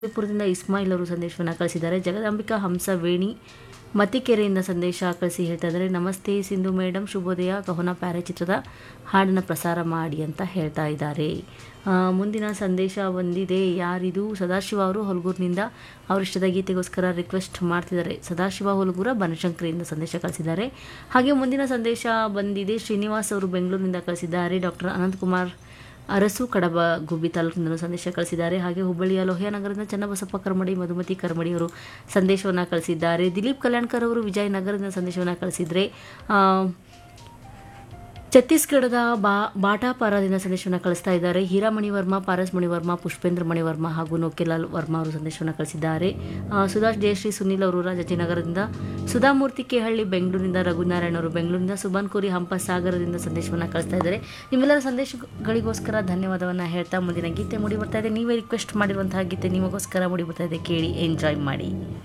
ಪುರದಿಂದ ಇಸ್ಮಾಯಿಲ್ ಅವರು ಸಂದೇಶವನ್ನು ಕಳಿಸಿದ್ದಾರೆ ಜಗದಾಂಬಿಕಾ ಹಂಸ ವೇಣಿ ಮತ್ತಿಕೆರೆಯಿಂದ ಸಂದೇಶ ಕಳಿಸಿ ಹೇಳ್ತಾ ಇದ್ದಾರೆ ನಮಸ್ತೆ ಸಿಂಧು ಮೇಡಮ್ ಶುಭೋದಯ ಕಹೋನ ಪ್ಯಾರೆ ಚಿತ್ರದ ಹಾಡನ್ನು ಪ್ರಸಾರ ಮಾಡಿ ಅಂತ ಹೇಳ್ತಾ ಇದ್ದಾರೆ ಆ, ಮುಂದಿನ ಸಂದೇಶ ಬಂದಿದೆ ಯಾರಿದು ಸದಾಶಿವ ಅವರು ಹೊಲಗೂರಿನಿಂದ ಅವರಿಷ್ಟದ ಗೀತೆಗೋಸ್ಕರ ರಿಕ್ವೆಸ್ಟ್ ಮಾಡ್ತಿದ್ದಾರೆ ಸದಾಶಿವ ಹೊಲಗೂರ ಬನಶಂಕರಿಯಿಂದ ಸಂದೇಶ ಕಳಿಸಿದ್ದಾರೆ ಹಾಗೆ ಮುಂದಿನ ಸಂದೇಶ ಬಂದಿದೆ ಶ್ರೀನಿವಾಸ್ ಅವರು ಬೆಂಗಳೂರಿನಿಂದ ಕಳಿಸಿದ್ದಾರೆ ಡಾಕ್ಟರ್ ಅನಂತಕುಮಾರ್ ಅರಸು ಕಡಬ ಗುಬ್ಬಿ ತಾಲೂಕಿನಿಂದ ಸಂದೇಶ ಕಳಿಸಿದ್ದಾರೆ ಹಾಗೆ ಹುಬ್ಬಳ್ಳಿಯ ಲೋಹಿಯಾನಗರದಿಂದ ಚನ್ನಬಸಪ್ಪ ಕರ್ಮಡಿ ಮಧುಮತಿ ಕರ್ಮಡಿ ಅವರು ಸಂದೇಶವನ್ನು ಕಳಿಸಿದ್ದಾರೆ ದಿಲೀಪ್ ಕಲ್ಯಾಣ್ಕರ್ ಅವರು ವಿಜಯನಗರದಿಂದ ಸಂದೇಶವನ್ನು ಕಳಿಸಿದರೆ ಆ, ಛತ್ತೀಸ್ಗಢದ ಬಾ ಬಾಟಾಪಾರದಿಂದ ಸಂದೇಶವನ್ನು ಕಳಿಸ್ತಾ ಇದ್ದಾರೆ ಹೀರಾಮಣಿ ವರ್ಮ ಪಾರಸ್ ಮಣಿವರ್ಮ ಪುಷ್ಪೇಂದ್ರ ಮಣಿವರ್ಮ ಹಾಗೂ ನೋಕೆಲಾಲ್ ವರ್ಮ ಅವರು ಸಂದೇಶವನ್ನು ಕಳಿಸಿದ್ದಾರೆ ಆ, ಸುಧಾಶ್ ಜಯಶ್ರೀ ಸುನಿಲ್ ಅವರು ರಾಜಾಜಿನಗರದಿಂದ ಸುಧಾಮೂರ್ತಿ ಕೇಹಳ್ಳಿ ಬೆಂಗಳೂರಿನಿಂದ ರಘುನಾರಾಯಣ ಅವರು ಬೆಂಗಳೂರಿನಿಂದ ಸುಬಾನ್ ಕೋರಿ ಹಂಪ ಸಾಗರದಿಂದ ಸಂದೇಶವನ್ನು ಕಳಿಸ್ತಾ ಇದ್ದಾರೆ ನಿಮ್ಮೆಲ್ಲರ ಸಂದೇಶಗಳಿಗೋಸ್ಕರ ಧನ್ಯವಾದವನ್ನು ಹೇಳ್ತಾ ಮುಂದಿನ ಗೀತೆ ಮೂಡಿ ಬರ್ತಾ ಇದೆ ನೀವೇ ರಿಕ್ವೆಸ್ಟ್ ಮಾಡಿರುವಂತಹ ಗೀತೆ ನಿಮಗೋಸ್ಕರ ಮೂಡಿ ಬರ್ತಾ ಇದೆ ಕೇಳಿ ಎಂಜಾಯ್ ಮಾಡಿ